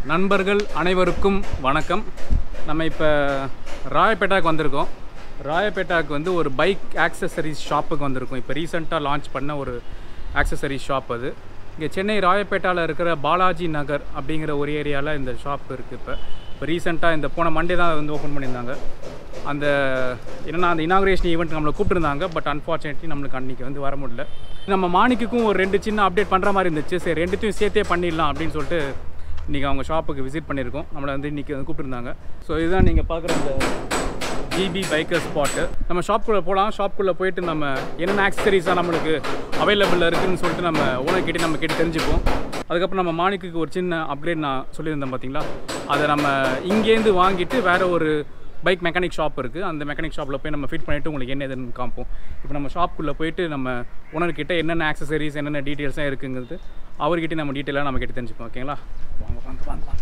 நண்பர்கள் அனைவருக்கும் வணக்கம் நம்ம இப்போ ராயப்பேட்டாக்கு வந்திருக்கோம் ராயப்பேட்டாக்கு வந்து ஒரு பைக் ஆக்சசரிஸ் ஷாப்புக்கு வந்திருக்கோம் இப்போ ரீசெண்டாக லான்ச் பண்ண ஒரு ஆக்சசரிஸ் ஷாப் அது இங்கே சென்னை ராயப்பேட்டாவில் இருக்கிற பாலாஜி நகர் அப்படிங்கிற ஒரு ஏரியாவில் இந்த ஷாப் இருக்குது இப்போ இப்போ ரீசெண்டாக இந்த போன மண்டே தான் வந்து ஓப்பன் பண்ணியிருந்தாங்க அந்த என்னன்னா அந்த இனாகுரேஷன் ஈவெண்ட் நம்மளை கூப்பிட்டுருந்தாங்க பட் அன்ஃபார்ச்சுனேட்லி நம்மளுக்கு அன்றைக்கி வந்து வர முடியல நம்ம மாணிக்குக்கும் ஒரு ரெண்டு சின்ன அப்டேட் பண்ணுற மாதிரி இருந்துச்சு சரி ரெண்டுத்தையும் சேர்த்தே பண்ணிடலாம் அப்படின்னு சொல்லிட்டு இன்றைக்கி அவங்க ஷாப்புக்கு விசிட் பண்ணியிருக்கோம் நம்மளை வந்து இன்றைக்கி வந்து கூப்பிட்டுருந்தாங்க ஸோ இதுதான் நீங்கள் பார்க்குற இந்த ஜிபி பைக்கர் ஸ்பாட்டு நம்ம ஷாப்புக்குள்ளே போகலாம் ஷாப்புக்குள்ளே போயிட்டு நம்ம என்னென்ன ஆக்சசரிஸாக நம்மளுக்கு அவைலபிள் இருக்குதுன்னு சொல்லிட்டு நம்ம ஓனர் கிட்டே நம்ம கேட்டு தெரிஞ்சுப்போம் அதுக்கப்புறம் நம்ம மாணிக்குக்கு ஒரு சின்ன அப்கிரேட் நான் சொல்லியிருந்தேன் பார்த்தீங்களா அதை நம்ம இங்கேருந்து வாங்கிட்டு வேறு ஒரு பைக் மெக்கானிக் ஷாப் இருக்குது அந்த மெக்கானிக் ஷாப்பில் போய் நம்ம ஃபிட் பண்ணிவிட்டு உங்களுக்கு என்ன எதுன்னு காமிப்போம் இப்போ நம்ம ஷாப்புக்குள்ளே போயிட்டு நம்ம ஓனர்கிட்ட என்னென்ன ஆக்சசரிஸ் என்னென்ன டீட்டெயில்ஸ்லாம் இருக்குங்கிறது அவர்கிட்ட நம்ம டீட்டெயிலாக நம்ம கேட்டு தெரிஞ்சுப்போம் ஓகேங்களா வாங்க வாங்க வாங்க வாங்க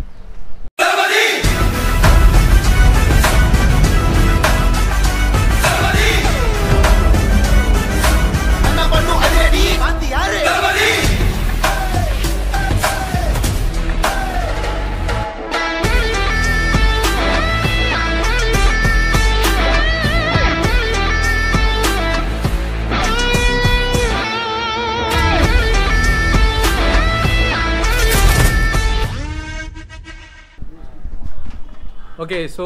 என்ன பண்ணும் அதிரடி பாத்தி யாரு ஓகே ஸோ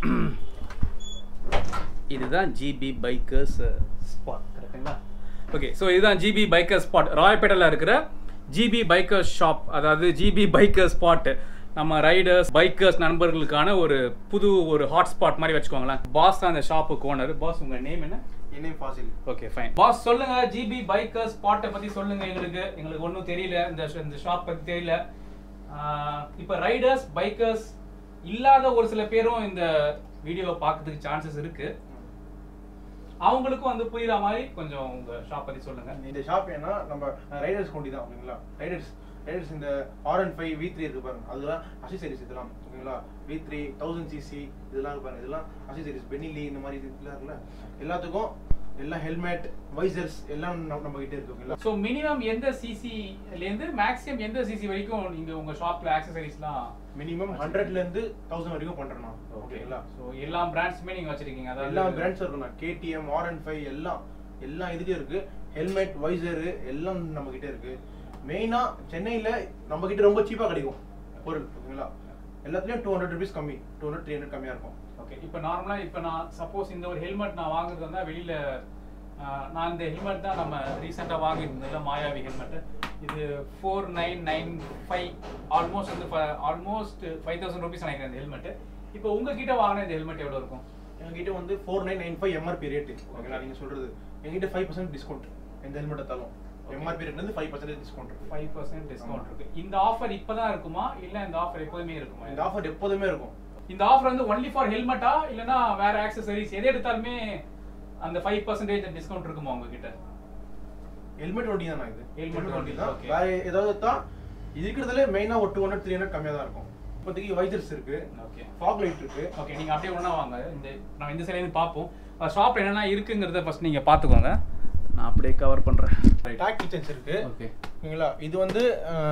இதுதான் ஜிபி பைக்கர்ஸ் ஸ்பாட் கரெக்டுங்களா ஓகே ஸோ இதுதான் ஜிபி பைக்கர் ஸ்பாட் ராயப்பேட்டையில் இருக்கிற ஜிபி பைக்கர் ஷாப் அதாவது ஜிபி பைக்கர் ஸ்பாட் நம்ம ரைடர்ஸ் பைக்கர்ஸ் நண்பர்களுக்கான ஒரு புது ஒரு ஹாட் ஸ்பாட் மாதிரி வச்சுக்கோங்களேன் பாஸ் தான் அந்த ஷாப்புக்கு ஓனர் பாஸ் உங்கள் நேம் என்ன என்ன ஃபாசில் ஓகே ஃபைன் பாஸ் சொல்லுங்க ஜிபி பைக்கர் ஸ்பாட்டை பத்தி சொல்லுங்க எங்களுக்கு எங்களுக்கு ஒன்றும் தெரியல இந்த ஷ- இந்த ஷாப் பத்தி தெரியல ஆஹ் இப்போ ரைடர்ஸ் பைக்கர்ஸ் இல்லாத ஒரு சில பேரும் இந்த வீடியோவை பார்க்கறதுக்கு சான்சஸ் இருக்கு அவங்களுக்கும் வந்து புரியுற மாதிரி கொஞ்சம் உங்க ஷாப் பத்தி சொல்லுங்க இந்த ஷாப் ஏன்னா நம்ம ரைடர்ஸ் கொண்டி தான் ஓகேங்களா ரைடர்ஸ் ரைடர்ஸ் இந்த R and five V three இருக்கு பாருங்க அதெல்லாம் அசிசரிஸ் இதெல்லாம் ஓகேங்களா வி த்ரீ தௌசண்ட் சிசி இதெல்லாம் இருக்கு பாருங்க இதெல்லாம் அசிசரிஸ் பெனிலி இந்த மாதிரி இதெல்லாம் இருக்குல்ல எல்லாத்துக்கும் எல்லாம் ஹெல்மெட் வைசர்ஸ் எல்லாம் நம்ம நம்ம கிட்ட இருக்கு ஓகேங்களா ஸோ மினிமம் எந்த சிசில இருந்து மேக்ஸிமம் எந்த சிசி வரைக்கும் நீங்க உங்க ஷாப்ல ஆக்சசரிஸ்லாம் மினிமம் ஹண்ட்ரட்ல இருந்து தௌசண்ட் வரைக்கும் பண்றேன் நான் ஓகேங்களா ஸோ எல்லா பிராண்ட்ஸுமே நீங்க வச்சிருக்கீங்க அதாவது எல்லா பிராண்ட்ஸும் இருக்குண்ணா கேடிஎம் ஆர் அண்ட் ஃபைவ் எல்லாம் எல்லா இதுலயும் இருக்கு ஹெல்மெட் வைசரு எல்லாம் நம்ம கிட்ட இருக்கு மெயினா சென்னையில நம்ம கிட்ட ரொம்ப சீப்பா கிடைக்கும் பொருள் ஓகேங்களா எல்லாத்துலயும் டூ ஹண்ட்ரட் ருபீஸ் கம்மி டூ ஹண்ட்ரட் த்ரீ ஹண்ட்ரட் கம்மியா இருக்கும் ஓகே இப்போ நார்மலாக இப்போ நான் சப்போஸ் இந்த ஒரு ஹெல்மெட் நான் வாங்குறது வந்தால் வெளியில் நான் இந்த ஹெல்மெட் தான் நம்ம ரீசெண்டாக வாங்கியிருந்ததில்ல மாயாவி ஹெல்மெட் இது four nine nine five almost வந்து ஆல்மோஸ்ட் ஃபைவ் தௌசண்ட் ருபீஸ் நினைக்கிறேன் இந்த ஹெல்மெட் இப்போ உங்ககிட்ட வாங்கின இந்த ஹெல்மெட் எவ்வளோ இருக்கும் எங்ககிட்ட வந்து four nine nine five MRP rate ஓகேங்களா நீங்க சொல்றது எங்ககிட்ட ஃபைவ் பர்சன்ட் டிஸ்கவுண்ட் எந்த ஹெல்மெட் எடுத்தாலும் எம்ஆர்பி ரேட்ல இருந்து ஃபைவ் பர்சன்ட் டிஸ்கவுண்ட் இருக்கு ஃபைவ் பர்சன்ட் டிஸ்கவுண்ட் இருக்கு இந்த ஆஃபர் இப்போ தான் இருக்குமா இல்லை இந்த ஆஃபர் எப்போதுமே இருக்குமா இந்த ஆஃபர் எப்போதுமே இருக்கும் இந்த ஆஃபர் வந்து ஒன்லி ஃபார் ஹெல்மெட்டா இல்லைன்னா வேற ஆக்சசரிஸ் எது எடுத்தாலுமே அந்த ஃபைவ் பர்சன்டேஜ் டிஸ்கவுண்ட் இருக்குமா உங்ககிட்ட ஹெல்மெட் வண்டி தான் இது Helmet ஹெல்மெட் வண்டி, வண்டி தான் okay. வேற ஏதாவது தான் இருக்கிறதுல மெயினா ஒரு டூ ஹண்ட்ரட் த்ரீ ஹண்ட்ரட் கம்மியா தான் இருக்கும் இப்போதைக்கு வைசர்ஸ் இருக்கு ஓகே ஃபாக் லைட் இருக்கு ஓகே நீங்கள் அப்படியே ஒன்றா வாங்க இந்த நம்ம இந்த சைட்லேருந்து பார்ப்போம் ஷாப் என்னென்ன இருக்குங்கிறத ஃபர்ஸ்ட் நீங்கள் பார்த்துக்கோங்க நான் அப்படியே கவர் பண்ணுறேன் டாக் கிச்சன்ஸ் இருக்கு ஓகே ஓகேங்களா இது வந்து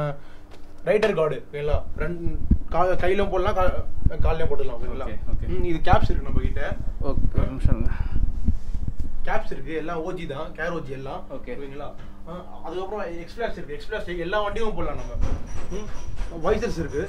ரைடர் கார்டு ஓகேங்களா ரெண்டு கா கையிலும் போடலாம் கா- கால்லையும் போட்டுக்கலாம் ஓகேங்களா Okay, okay. ம், இது கேப்ஸ் இருக்கு நம்ம கிட்ட ஓகே ஒரு நிமிஷம் இருங்க. கேப்ஸ் இருக்கு எல்லாம் ஓஜி தான் கேர் ஓஜி எல்லாம் Okay. ஓகேங்களா ஆ, அதுக்கப்புறம் எக்ஸ்பிளாஸ் இருக்கு எக்ஸ்பிளாஸ் எல்லா வண்டியும் போடலாம் நம்ம வைசர்ஸ் இருக்கு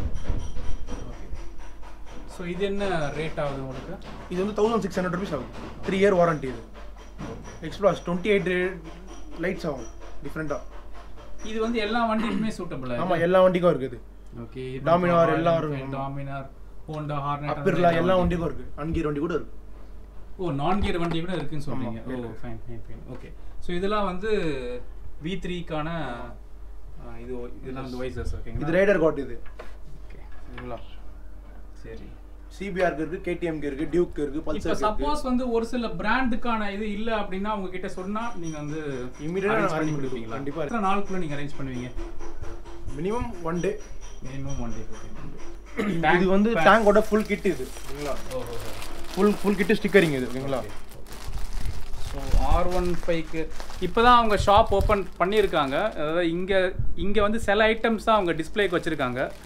ஸோ இது என்ன ரேட் ஆகுது உங்களுக்கு இது வந்து தௌசண்ட் சிக்ஸ் ஹண்ட்ரட் ருபீஸ் ஆகும் த்ரீ இயர் வாரண்டி இது எக்ஸ்பிளாஸ் டுவெண்ட்டி எயிட் லைட்ஸ் ஆகும் டிஃப்ரெண்ட்டாக இது வந்து எல்லா வண்டிக்குமே சூட்டபிள் ஆமா எல்லா வண்டிக்கும் இருக்குது ஓகே Dominar எல்லாம் இருக்கும். டாமினார் ஹோண்டா ஹார்னெட் அப்பிர்லா எல்லா வண்டிக்கும் இருக்கு அன்கீர் வண்டி கூட இருக்கு ஓ நான் கியர் வண்டி கூட இருக்குன்னு சொல்றீங்க ஆமா, ஓ இருக்கு. Fine fine fine okay so இதெல்லாம் வந்து வி த்ரீக்கான இது இதெல்லாம் வந்து வைசஸ் ஓகேங்களா இது ரைடர் காட் இது ஓகே ஓகேங்களா சரி சிபிஆருக்கு இருக்கு கேடிஎம்க்கு இருக்கு டியூக் இருக்கு இப்போ பல்சர் இருக்கு சப்போஸ் வந்து ஒரு சில பிராண்டுக்கான இது இல்ல அப்படின்னா உங்ககிட்ட சொன்னா நீங்க வந்து Immediate ஆ arrange நான் பண்ணி arrange பண்ணி கொடுப்பீங்களா கண்டிப்பா. எத்தனை நாளுக்குள்ள நீங்க அரேஞ்ச் பண்ணுவீங்க minimum one day minimum one day இது வந்து டேங்கோட ஃபுல் கிட் இது ஓகேங்களா ஓஹோ ஃபுல் ஃபுல் கிட் ஸ்டிக்கரிங் இது ஓகேங்களா ஸோ ஆர் ஒன் ஃபைவ்க்கு இப்போ தான் அவங்க ஷாப் ஓப்பன் பண்ணியிருக்காங்க அதாவது இங்கே இங்கே வந்து சில ஐட்டம்ஸ் தான் அவங்க டிஸ்ப்ளேக்கு வச்சுருக்காங்க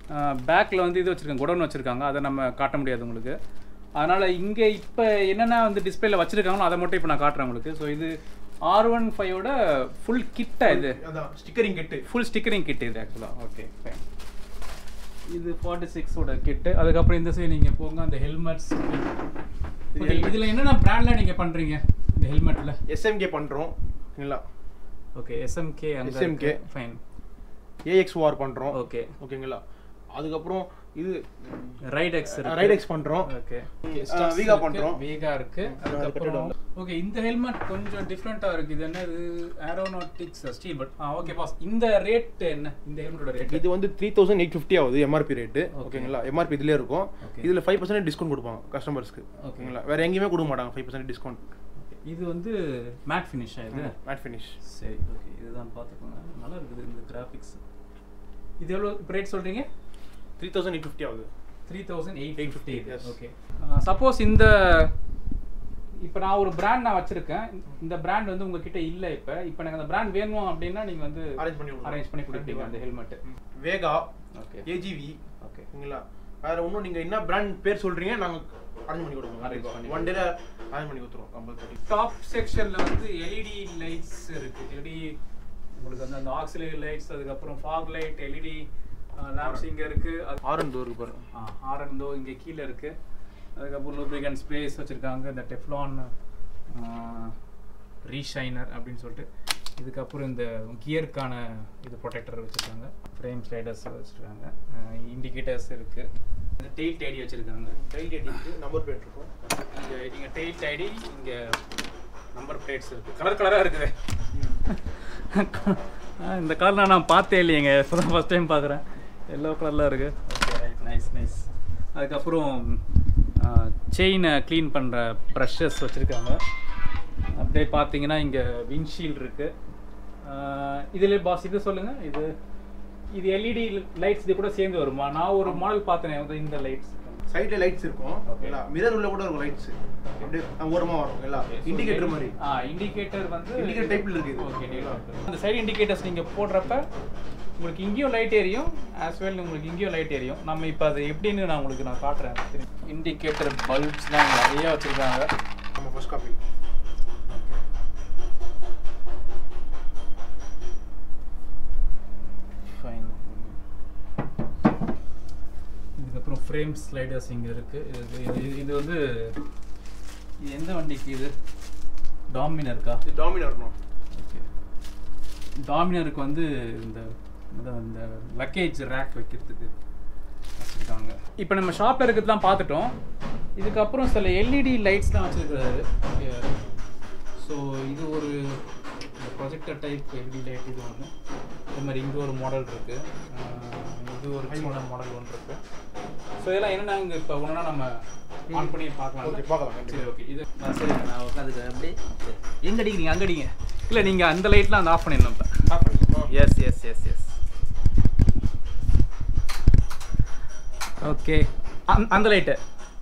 பேக்கில் வந்து இது வச்சுருக்காங்க குடோன் வச்சுருக்காங்க அதை நம்ம காட்ட முடியாது உங்களுக்கு அதனால் இங்கே இப்போ என்னென்ன வந்து டிஸ்பிளேல வச்சுருக்காங்களோ அதை மட்டும் இப்போ நான் காட்டுறேன் உங்களுக்கு ஸோ இது ஆர் ஒன் ஃபைவோட ஃபுல் கிட்டா இது அதான் ஸ்டிக்கரிங் கெட்டு ஃபுல் ஸ்டிக்கரிங் கிட் இது ஆக்சுவலாக ஓகே ஃபைன் இது ஃபார்ட்டி சிக்ஸோட கிட்டு அதுக்கப்புறம் இந்த சைடு நீங்கள் போங்க அந்த ஹெல்மெட்ஸ் ஓகே இதில் என்னென்ன பிராண்டில் நீங்கள் பண்ணுறீங்க இந்த ஹெல்மெட்டில் எஸ்எம்கே பண்றோம் ஓகேங்களா ஓகே எஸ்எம்கே அங்கே SMK. ஃபைன் ஏஎக்ஸ் வார் பண்றோம் ஓகே ஓகேங்களா அதுக்கப்புறம் இது ரைட் எக்ஸ் ரைட் எக்ஸ் பண்றோம் ஓகே வீகா பண்றோம் வீகா இருக்கு அதுக்கப்புறம் ஓகே இந்த ஹெல்மெட் கொஞ்சம் டிஃப்ரெண்டா இருக்கு இது என்ன இது ஏரோநாட்டிக்ஸ் ஸ்டீல் பட் ஆ ஓகே பாஸ் இந்த ரேட் என்ன இந்த ஹெல்மெட்டோட ரேட் இது வந்து த்ரீ தௌசண்ட் எயிட் ஃபிஃப்டி ஆகுது எம்ஆர்பி ரேட்டு ஓகேங்களா எம்ஆர்பி இதுலேயே இருக்கும் Okay. இதுல ஃபைவ் பர்சன்ட் டிஸ்கவுண்ட் கொடுப்பாங்க கஸ்டமர்ஸ்க்கு ஓகேங்களா வேற எங்கேயுமே கொடுக்க மாட்டாங்க ஃபைவ் பர்சன்ட் டிஸ்கவுண்ட் இது வந்து மேட் ஃபினிஷ் இது மேட் ஃபினிஷ் சரி ஓகே இதுதான் பார்த்துக்கோங்க நல்லா இருக்குது இந்த கிராஃபிக்ஸ் இது எவ்வளோ ரேட் சொல்றீங்க த்ரீ தௌசண்ட் எயிட் ஃபிஃப்டி ஆகுது three thousand eight eight fifty Yes. Okay suppose இந்த இப்போ நான் ஒரு பிராண்ட் நான் வச்சிருக்கேன் இந்த பிராண்ட் வந்து உங்ககிட்ட இல்லை இப்போ இப்போ எனக்கு அந்த பிராண்ட் வேணும் அப்படின்னா நீங்கள் வந்து அரேஞ்ச் பண்ணி கொடுக்கலாம். அரேஞ்ச் பண்ணி கொடுப்பீங்க அந்த helmet Vega okay AGV okay ஓகேங்களா வேற இன்னும் நீங்க என்ன பிராண்ட் பேர் சொல்றீங்க நாங்க அரேஞ்ச் பண்ணி கொடுப்போம் Arrange பண்ணி ஒன் டேல அரேஞ்ச் பண்ணி கொடுத்துருவோம் கம்பல்சரி டாப் செக்ஷன்ல வந்து எல்இடி லைட்ஸ் இருக்கு எல்இடி உங்களுக்கு வந்து அந்த ஆக்சிலரி லைட்ஸ் அதுக்கப்புறம் ஃபாக் லைட் எல்இடி லேம்ப்ஸ் இங்க இருக்கு அது ஆரன் டோர் இருக்கு பாருங்க ஆரண்டோ இங்க கீழே இருக்கு அதுக்கப்புறம் லூப்ரிகன் ஸ்ப்ரேஸ் வச்சிருக்காங்க இந்த டெஃப்லான் ரீஷைனர் அப்படின்னு சொல்லிட்டு இதுக்கப்புறம் இந்த கியருக்கான இது ப்ரொடெக்டர் வச்சிருக்காங்க ஃப்ரேம் ஸ்லைடர்ஸ் வச்சிருக்காங்க இண்டிகேட்டர்ஸ் இருக்கு இந்த டெயில் டைடி வச்சிருக்காங்க டைல் டேட் இருக்கு நம்பர் பிளேட் இருக்கும் இங்க இங்க டெயில் ஐடி இங்க நம்பர் பிளேட்ஸ் இருக்கு கலர் கலரா இருக்குது ஆ, இந்த கலர் நான் பார்த்தே இல்லையேங்க இப்போ தான் ஃபஸ்ட் டைம் பார்க்குறேன் எல்லோ கலரில் இருக்கு ஓகே ரைட் நைஸ் நைஸ் அதுக்கப்புறம் செயினை க்ளீன் பண்ணுற ப்ரஷஸ் வச்சுருக்காங்க அப்படியே பார்த்தீங்கன்னா இங்கே விண்ட்ஷீல்ட் இருக்குது இதில் பாஸ் இது சொல்லுங்கள் இது இது எல்இடி லைட்ஸ் இது கூட சேர்ந்து வருமா நான் ஒரு மாடல் பார்த்தேனே வந்து இந்த லைட்ஸ் சைடுல லைட்ஸ் இருக்கும் ஓகேங்களா மிரர் உள்ள கூட இருக்கும் லைட்ஸ் அப்படியே ஓரமா வரும் ஓகேங்களா இண்டிகேட்டர் மாதிரி ஆ இண்டிகேட்டர் வந்து Indicator type ல இருக்கு இது. ஓகே அந்த சைடு இண்டிகேட்டர்ஸ் நீங்க போடுறப்ப உங்களுக்கு இங்கேயும் லைட் எரியும் ஆஸ் வெல் உங்களுக்கு இங்கேயும் லைட் எரியும் நம்ம இப்போ அது எப்படின்னு நான் உங்களுக்கு நான் காட்டுறேன் இண்டிகேட்டர் பல்ப்ஸ்லாம் நிறைய வச்சிருக்காங்க நம்ம ஃபர்ஸ்ட் காப்பி ஃபைன் இதுக்கப்புறம் ஃப்ரேம் ஸ்லைடர்ஸ் இங்கே இருக்கு இது இது- இது வந்து இது எந்த வண்டிக்கு இது டாமினருக்கா இது டாமினர் இருக்கும் ஓகே டாமினருக்கு வந்து இந்த இந்த- இந்த லக்கேஜ் ரேக் வைக்கிறதுக்கு வச்சுருக்காங்க இப்போ நம்ம ஷாப்பில் இருக்கிறதுலாம் பார்த்துட்டோம் இதுக்கப்புறம் சில எல்இடி லைட்ஸ்லாம் வச்சுருக்காரு ஸோ இது ஒரு ப்ரொஜெக்டர் டைப் எல்இடி லைட் இது ஒன்று இது மாதிரி இங்கே ஒரு மாடல் இருக்குது இது ஒரு சின்ன மாடல் ஒன்று இருக்குது ஸோ இதெல்லாம் என்னென்ன இங்கே இப்போ ஒன்றா நம்ம ஆன் பண்ணி பார்க்கலாம் ஓகே பார்க்கலாம் கண்டிப்பா. சரி ஓகே இது ஆ, சரி நான் உட்காந்துக்கிறேன் அப்படி எங்க அடிக்கிறீங்க அங்க அடிங்க இல்லை நீங்கள் அந்த லைட்லாம் அந்த ஆஃப் பண்ணிடணும் இப்போ ஸ்டார்ட் பண்ணிக்கலாம் yes yes yes yes okay அந்த லைட்டு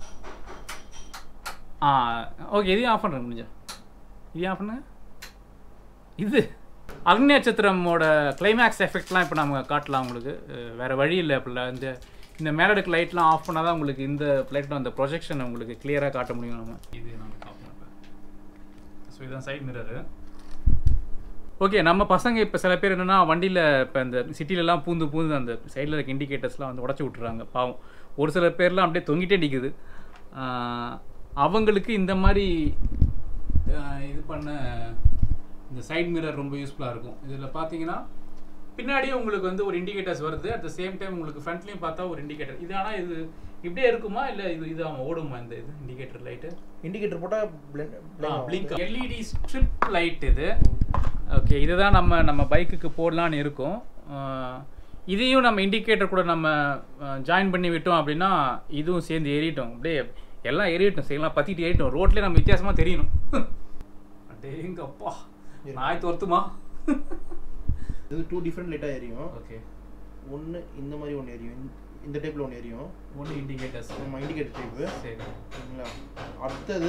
ஆ ஓகே இதையும் ஆஃப் பண்ணுறேன் முடிஞ்சா இதையும் ஆஃப் பண்ணுங்க இது அக்னி நட்சத்திரமோட கிளைமேக்ஸ் எஃபெக்ட்லாம் இப்போ நம்ம காட்டலாம் உங்களுக்கு அஹ் வேற வழி இல்லை அப்படில இந்த இந்த மேலடுக்கு லைட்லாம் ஆஃப் பண்ணால் தான் உங்களுக்கு இந்த லைட்டில் அந்த ப்ரொஜெக்ஷன் உங்களுக்கு கிளியராக காட்ட முடியும் நம்ம இது நம்ம ஆஃப் பண்ணுறேன் ஸோ இதுதான் சைட் மிரரு ஓகே நம்ம பசங்க இப்போ சில பேர் என்னென்னா வண்டியில் இப்போ இந்த சிட்டிலலாம் பூந்து பூந்து அந்த சைடில் இருக்க இண்டிகேட்டர்ஸ்லாம் வந்து உடச்சி விட்டுறாங்க பாவம் ஒரு சில பேர்லாம் அப்படியே தொங்கிட்டே நிற்குது அவங்களுக்கு இந்த மாதிரி ஆஹ், இது பண்ண இந்த சைட் மிரர் ரொம்ப யூஸ்ஃபுல்லாக இருக்கும் இதில் பார்த்தீங்கன்னா பின்னாடியே உங்களுக்கு வந்து ஒரு இண்டிகேட்டர்ஸ் வருது அட் த சேம் டைம் உங்களுக்கு ஃப்ரண்ட்லேயும் பார்த்தா ஒரு இண்டிகேட்டர் இது ஆனால் இது இப்படியே இருக்குமா இல்லை இது இது அவன் ஓடுமா இந்த இது இண்டிகேட்டர் லைட்டு இண்டிகேட்டர் போட்டா பிளிங்க் எல்இடி ஸ்ட்ரிப் லைட் இது ஓகே இதுதான் நம்ம நம்ம பைக்குக்கு போடலான்னு இருக்கோம் அஹ் இதையும் நம்ம இண்டிகேட்டர் கூட நம்ம ஜாயின் பண்ணி விட்டோம் அப்படின்னா இதுவும் சேர்ந்து ஏறிட்டோம் அப்படியே எல்லாம் ஏறிட்டோம் சரிங்களா பற்றிட்டு ஏறிட்டோம் ரோட்லேயே நம்ம வித்தியாசமாக தெரியணும் அடேங்கப்பா நாய் துரத்துமா இது டூ டிஃப்ரெண்ட் லைட்டா எரியும் ஓகே ஒன்னு இந்த மாதிரி ஒன்னு எரியும் இந்த- இந்த டைப்ல ஒன்னு எரியும் ஒன்று இண்டிகேட்டர்ஸ் நம்ம இண்டிகேட்டர் டைப்பு சரி சரிங்களா அடுத்தது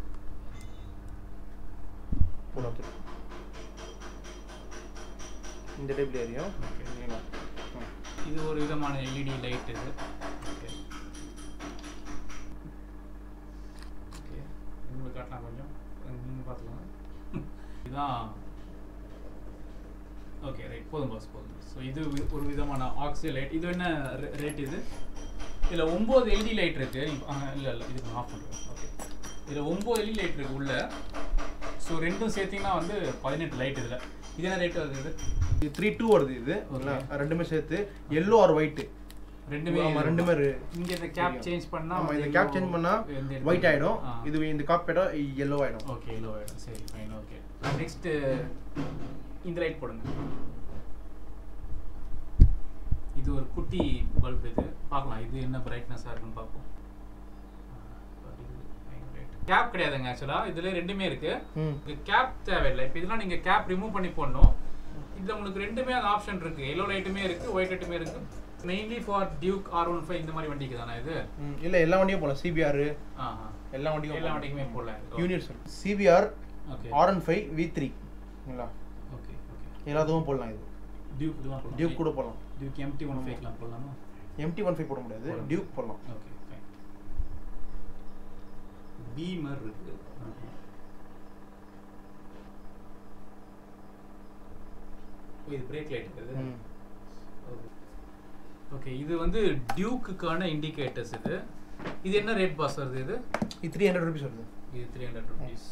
போடு அடுத்தது. இந்த டைப்ல எரியும் Okay. ஓகேங்களா ம். இது ஒரு விதமான எல்இடி லைட் இது ஓகே ஓகே உங்களுக்கு காட்டலாம் கொஞ்சம் நீங்கள் பார்த்துக்கோங்க இதுதான் ஓகே ரைட் போதும் பாஸ் போதும் ஸோ இது வி- ஒரு விதமான ஆக்சி லைட் இது என்ன ரேட் இது இதில் ஒம்பது எல்இடி லைட் இருக்கு இல்லை இல்லை இது ஆஃப் பண்ணுறேன் ஓகே இதில் ஒம்பது எல்இடி லைட் இருக்கு உள்ள ஸோ ரெண்டும் சேர்த்திங்கன்னா வந்து பதினெட்டு லைட் இதில் இது என்ன ரேட் வருது இது இது த்ரீ டூ வருது இது ஓகேங்களா ரெண்டுமே சேர்த்து எல்லோ ஆர் ஒயிட் ரெண்டுமே ஆமா ரெண்டுமே இரு- இங்க இந்த கேப் சேஞ்ச் பண்ணா ஆமா இந்த வந்து கேப் yellow சேஞ்ச் பண்ணா எந்த இடத்துல- ஒயிட் ஆயிடும் ஆ. இது இந்த காப் போயிட்டா எல்லோ ஆயிடும் ஓகே எல்லோ ஆயிடும் சரி ஃபைன் ஓகே நெக்ஸ்ட் இந்த லைட் போடுங்க இது ஒரு குட்டி பல்ப் இது பார்க்கலாம் இது என்ன பிரைட்னஸாக இருக்குன்னு பார்ப்போம் கேப் கிடையாதுங்க ஆக்சுவலாக இதுல ரெண்டுமே இருக்கு ம் கேப் தேவையில்லை இப்போ இதெல்லாம் நீங்க கேப் ரிமூவ் பண்ணி போடணும் இதுல உங்களுக்கு ரெண்டுமே அந்த ஆப்ஷன் இருக்கு எல்லோ லைட்டுமே இருக்கு ஒயிட் லைட்டுமே இருக்கு mainly for Duke R one five இந்த மாதிரி வண்டிக்கு தானே இது ம், இல்ல எல்லா வண்டியும் போகலாம் சிபிஆர் ஆஹா எல்லா வண்டியும் எல்லா வண்டிக்குமே போடலாம் units CBR okay R one five V three ஓகேங்களா ஓகே ஓகே எல்லாத்துக்கும் போடலாம் இது டியூக் இதுதான் போடலாம் டியூக் கூட போடலாம் டியூக் எம்டி ஒன் ஃபைவ்லாம் போடலாமா எம்டி ஒன் ஃபைவ் போட முடியாது போடலாம். டியூக் போடலாம் ஓகே ஃபைன் பி மாதிரி இருக்கு ஓ, இது பிரேக் லைட் இது ம். ஓகே இது வந்து டியூக்குக்கான இண்டிகேட்டர்ஸ் இது இது என்ன ரேட் பாஸ் வருது இது இது த்ரீ ஹண்ட்ரட் ருபீஸ் வருது இது த்ரீ ஹண்ட்ரட் ருபீஸ்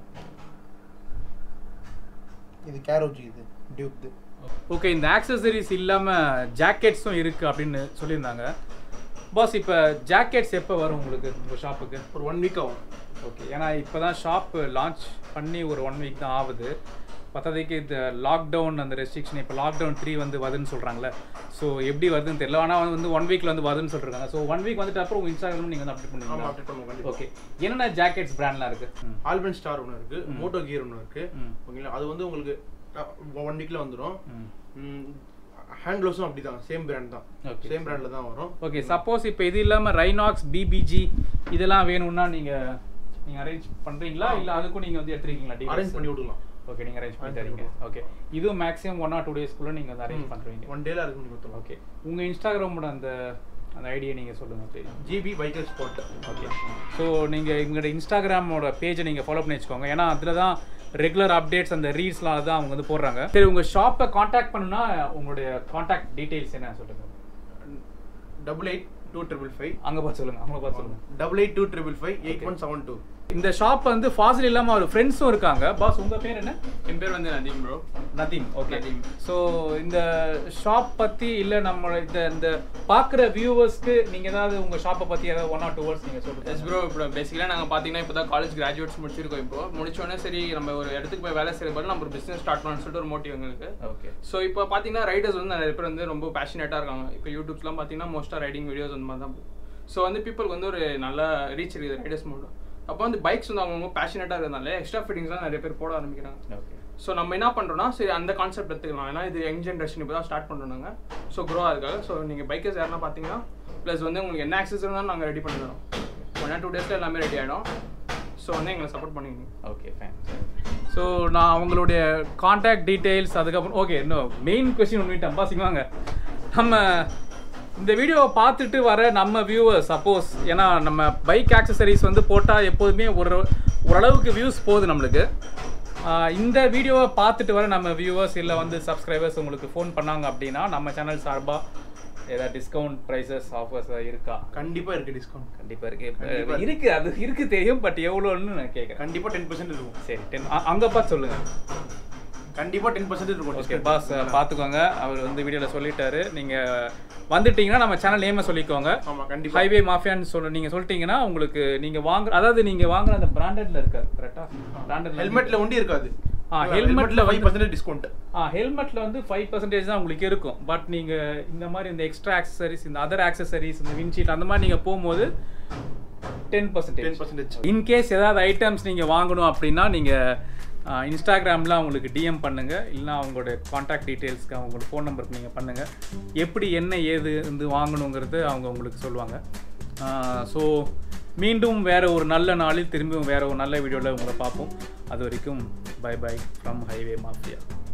இது கேரோஜி இது டியூக் இது ஓகே இந்த ஆக்சசரிஸ் இல்லாமல் ஜாக்கெட்ஸும் இருக்குது அப்படின்னு சொல்லியிருந்தாங்க பாஸ் இப்போ ஜாக்கெட்ஸ் எப்போ வரும் உங்களுக்கு உங்கள் ஷாப்புக்கு ஒரு ஒன் வீக் ஆகும் ஓகே ஏன்னா இப்போ தான் ஷாப் லான்ச் பண்ணி ஒரு ஒன் வீக் தான் ஆகுது பத்தாதைக்கு இந்த லாக்டவுன் அந்த ரெஸ்ட்ரிக்ஷன் இப்போ லாக்டவுன் த்ரீ வந்து வருதுன்னு சொல்கிறாங்களே ஸோ எப்படி வருதுன்னு தெரியல ஆனால் வந்து ஒன் வீக்கில் வந்து வருதுன்னு சொல்லிருக்காங்க ஸோ ஒன் வீக் வந்துட்டு அப்புறம் உங்கள் இன்ஸ்டாகிராம் நீங்கள் வந்து அப்டேட் ஆமா பண்ணுவீங்களா அப்டேட் பண்ணுவோம் கண்டிப்பா ஓகே என்னென்ன ஜாக்கெட்ஸ் பிராண்ட்லாம் இருக்குது ஆல்பன் ஸ்டார் ஒன்று இருக்கு ம். மோட்டோ கியர் ஒன்று இருக்கு ம். ஓகேங்களா அது வந்து உங்களுக்கு ஒன் வீக்ல வந்துடும் ம் ஹேண்ட் க்ளவுஸும் அப்படி தான் சேம் பிராண்ட் தான் Okay. சேம் பிராண்ட்ல தான் வரும் ஓகே சப்போஸ் இப்போ இது இல்லாமல் ரைனாக்ஸ் பிபிஜி இதெல்லாம் வேணும்னா நீங்கள் நீங்கள் அரேஞ்ச் பண்ணுறீங்களா இல்லை அதுக்கும் நீங்கள் வந்து எடுத்துருக்கீங்களா அரேஞ்ச் பண்ணி விடலாம் ஓகே நீங்கள் அரேஞ்ச் பண்ணி Arrange பண்ணி தரீங்க ஓகே இதுவும் மேக்ஸிமம் ஒன் ஆர் டூ டேஸ்க்குள்ளே நீங்கள் வந்து அரேஞ்ச் பண்ணுறீங்க ஒன் டேல அரேஞ்ச் பண்ணி கொடுத்துருவோம் ஓகே உங்கள் இன்ஸ்டாகிராமோட அந்த அந்த ஐடியா நீங்கள் சொல்லுங்கள் தெரியும் GP biker spot okay so நீங்கள் எங்களோட இன்ஸ்டாகிராமோட பேஜை நீங்கள் ஃபாலோ பண்ணி வச்சுக்கோங்க ஏன்னா அதில் தான் ரெகுலர் அப்டேட்ஸ் அந்த ரீல்ஸ்லாம் தான் அவங்க வந்து போடுறாங்க சரி உங்கள் ஷாப்பை காண்டாக்ட் பண்ணுனா உங்களுடைய காண்டாக்ட் டீட்டெயில்ஸ் என்ன சொல்லுங்கள் double eight two triple five அங்கே பார்த்து சொல்லுங்கள் அவங்கள பார்த்து சொல்லுங்கள் double eight two triple five eight one seven two இந்த ஷாப் வந்து ஃபாசில் இல்லாமல் அவர் ஃப்ரெண்ட்ஸும் இருக்காங்க பாஸ் உங்கள் பேர் என்ன என் பேர் வந்து Nadeem bro Nadeem okay Nadeem. So இந்த ஷாப் பற்றி இல்லை நம்ம இந்த இந்த பார்க்குற வியூவர்ஸ்க்கு நீங்கள் ஏதாவது உங்கள் ஷாப்பை பற்றி ஏதாவது ஒன் ஆர் டூ வேர்ட்ஸ் நீங்கள் எஸ் சொல்லுங்கள் ப்ரோ இப்போ பேசிக்கலாக நாங்கள் பார்த்தீங்கன்னா இப்போ தான் காலேஜ் கிராஜுவேட்ஸ் முடிச்சிருக்கோம் இப்போ முடிச்சோடனே சரி நம்ம ஒரு இடத்துக்கு போய் வேலை செய்யற பதில் நம்ம ஒரு பிஸ்னஸ் ஸ்டார்ட் பண்ணணும்னு சொல்லிட்டு ஒரு மோட்டிவ் எங்களுக்கு ஓகே ஸோ இப்போ பார்த்தீங்கன்னா ரைடர்ஸ் வந்து நிறைய பேர் வந்து ரொம்ப பேஷனேட்டாக இருக்காங்க இப்போ யூடியூப்ஸ்லாம் பார்த்தீங்கன்னா மோஸ்ட்டாக ரைடிங் வீடியோஸ் அந்த மாதிரி தான் ஸோ வந்து பீப்புளுக்கு வந்து ஒரு நல்ல ரீச் இருக்குது ரைடர்ஸ் மூலம் அப்போ வந்து பைக்ஸ் வந்து அவங்க பேஷனேட்டாக இருக்கிறதுனால எக்ஸ்ட்ரா ஃபிட்டிங்ஸ்லாம் நிறைய பேர் போட ஆரம்பிக்கிறாங்க ஓகே ஸோ நம்ம என்ன பண்ணுறோம்னா சரி அந்த கான்செப்ட் எடுத்துக்கலாம் ஏன்னா இது யங் ஜென்ரேஷன் இப்போ தான் ஸ்டார்ட் பண்ணுறோம் நாங்கள் ஸோ க்ரோ ஆகுது ஸோ நீங்கள் பைக்கர்ஸ் யாருன்னா பார்த்தீங்கன்னா ப்ளஸ் வந்து உங்களுக்கு என்ன ஆக்சஸ் இருந்தாலும் நாங்கள் ரெடி பண்ணி தரோம் ஒன் ஆர் டூ டேஸில் எல்லாமே ரெடி ஆகிடும் ஸோ வந்து எங்களை சப்போர்ட் பண்ணிக்கணும் ஓகே ஃபைன் ஸோ நான் அவங்களுடைய காண்டாக்ட் டீட்டெயில்ஸ் அதுக்கப்புறம் ஓகே இன்னும் மெயின் கொஸ்டின் ஒன்று அம்பாசிங்க நம்ம இந்த வீடியோவை பார்த்துட்டு வர நம்ம வியூவர்ஸ் சப்போஸ் ஏன்னா நம்ம பைக் ஆக்சசரிஸ் வந்து போட்டால் எப்போதுமே ஒரு ஓரளவுக்கு வியூஸ் போகுது நம்மளுக்கு ஆஹ் இந்த வீடியோவை பார்த்துட்டு வர நம்ம வியூவர்ஸ் இல்லை வந்து சப்ஸ்கிரைபர்ஸ் உங்களுக்கு ஃபோன் பண்ணாங்க அப்படின்னா நம்ம சேனல் சார்பாக ஏதாவது டிஸ்கவுண்ட் ப்ரைஸஸ் ஆஃபர்ஸ் இருக்கா கண்டிப்பா இருக்கு டிஸ்கவுண்ட் கண்டிப்பாக இருக்கு கண்டிப்பா இருக்கு அது இருக்கு தெரியும் பட் எவ்வளோன்னு நான் கேட்குறேன் கண்டிப்பா டென் பர்சன்ட் இருக்கும் சரி டென் அங்கே பார்த்து சொல்லுங்க கண்டிப்பா டென் பர்சன்ட் இருக்கும் ஓகே discount. பாஸ் பார்த்துக்கோங்க அவர் வந்து வீடியோவில் சொல்லிட்டாரு நீங்கள் வந்துட்டீங்கன்னா நம்ம சேனல் நேமை சொல்லிக்கோங்க ஆமா கண்டிப்பா ஹைவே மாஃபியான்னு சொல்ல நீங்கள் சொல்லிட்டீங்கன்னா உங்களுக்கு நீங்கள் வாங்குற அதாவது நீங்கள் வாங்குற அந்த பிராண்டட்ல இருக்காது கரெக்டாக பிராண்டட் ஹெல்மெட்ல ஒண்டி இருக்காது ஆ, helmetல ஹெல்மெட்ல ஃபைவ் வந்து- பர்சன்ட் டிஸ்கவுண்ட் ஆ ஹெல்மெட்டில் வந்து ஃபைவ் பர்சன்டேஜ் தான் உங்களுக்கு இருக்கும் பட் நீங்கள் இந்த மாதிரி இந்த எக்ஸ்ட்ரா ஆக்சசரிஸ் இந்த அதர் ஆக்சசரிஸ் இந்த விண்ட்ஷீட் அந்த மாதிரி நீங்கள் போகும்போது ten percentage ten percentage in case ஏதாவது ஐட்டம்ஸ் நீங்கள் வாங்கணும் அப்படின்னா நீங்கள் இன்ஸ்டாகிராமில் அவங்களுக்கு டிஎம் பண்ணுங்கள் இல்லைனா அவங்களோட காண்டாக்ட் டீட்டெயில்ஸ்க்கு அவங்களோட ஃபோன் நம்பருக்கு நீங்கள் பண்ணுங்கள் எப்படி என்ன ஏது வந்து வாங்கணுங்கிறது அவங்க உங்களுக்கு சொல்லுவாங்க ஸோ மீண்டும் வேறு ஒரு நல்ல நாளில் திரும்பியும் வேறு ஒரு நல்ல வீடியோவில் உங்களை பார்ப்போம் அது வரைக்கும் bye bye from highway mafia